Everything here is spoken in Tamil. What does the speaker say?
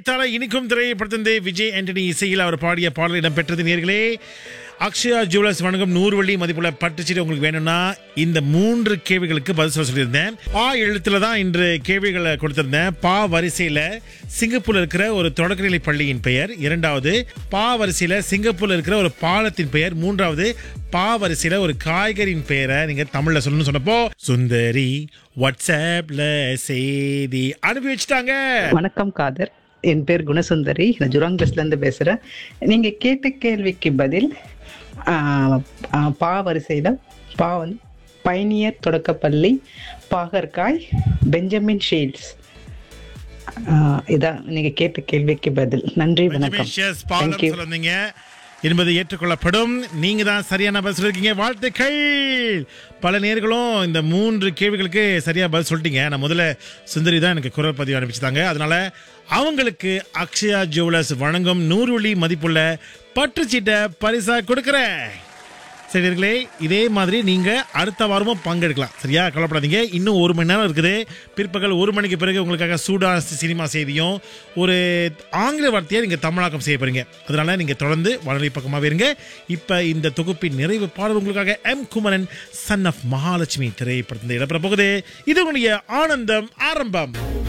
நினைத்தால இனிக்கும் திரைப்படத்திலிருந்து விஜய் ஆண்டனி இசையில் அவர் பாடிய பாடல் இடம்பெற்றது நேர்களே அக்ஷயா ஜுவல்லர்ஸ் வணங்கும் நூறு வெள்ளி மதிப்புள்ள பட்டுச்சீட்டு உங்களுக்கு வேணும்னா இந்த மூன்று கேள்விகளுக்கு பதில் சொல்ல சொல்லியிருந்தேன் பா எழுத்துல தான் இன்று கேள்விகளை கொடுத்திருந்தேன் பா வரிசையில சிங்கப்பூர்ல இருக்கிற ஒரு தொடக்கநிலை பள்ளியின் பெயர் இரண்டாவது பா வரிசையில சிங்கப்பூர்ல இருக்கிற ஒரு பாலத்தின் பெயர் மூன்றாவது பா வரிசையில ஒரு காய்கறியின் பெயரை நீங்க தமிழ்ல சொல்லணும்னு சொன்னப்போ சுந்தரி வாட்ஸ்அப்ல செய்தி அனுப்பி வச்சுட்டாங்க வணக்கம் காதர் என் பேர் குணசுந்தரி நான் ஜுராங் பஸ்ல இருந்து பேசுறேன் நீங்க கேட்ட கேள்விக்கு பதில் ஆஹ், ஆஹ், பா வரிசையில பா வந்து பயணியர் தொடக்கப்பள்ளி பாகற்காய் பெஞ்சமின் ஷீல்ட்ஸ் ஆஹ், இதான் நீங்க கேட்ட கேள்விக்கு பதில் நன்றி வணக்கம் பெஞ்சமின் பாலம் தேங்க்யூ சொல்லிருந்தீங்க என்பது ஏற்றுக்கொள்ளப்படும் நீங்க தான் சரியான பதில் சொல்லிருக்கீங்க வாழ்த்துக்கள் பல நேர்களும் இந்த மூன்று கேள்விகளுக்கு சரியா பதில் சொல்லிட்டீங்க நான் முதல்ல சுந்தரி தான் எனக்கு குரல் பதிவு அனுப்பிச்சிட்டாங்க அதனால அவங்களுக்கு அக்ஷயா ஜுவல்லர்ஸ் வழங்கும் நூறு வெள்ளி மதிப்புள்ள பற்றுச்சீட்டை பரிசா கொடுக்குறேன் சரி நேர்களே இதே மாதிரி நீங்க அடுத்த வாரமும் பங்கெடுக்கலாம் சரியா கவலைப்படாதீங்க இன்னும் ஒரு மணி நேரம் இருக்குது பிற்பகல் ஒரு மணிக்கு பிறகு உங்களுக்காக சூடான சினிமா செய்தியும் ஒரு ஆங்கில வார்த்தையை நீங்க தமிழாக்கம் செய்ய போறீங்க அதனால நீங்க தொடர்ந்து வானொலி பக்கமாவே இருங்க இப்ப இந்த தொகுப்பின் நிறைவு பாடல் உங்களுக்காக M Kumaran son of Mahalakshmi திரைப்படத்தில் இடம்பெற போகுது இது உங்களுடைய ஆனந்தம் ஆரம்பம்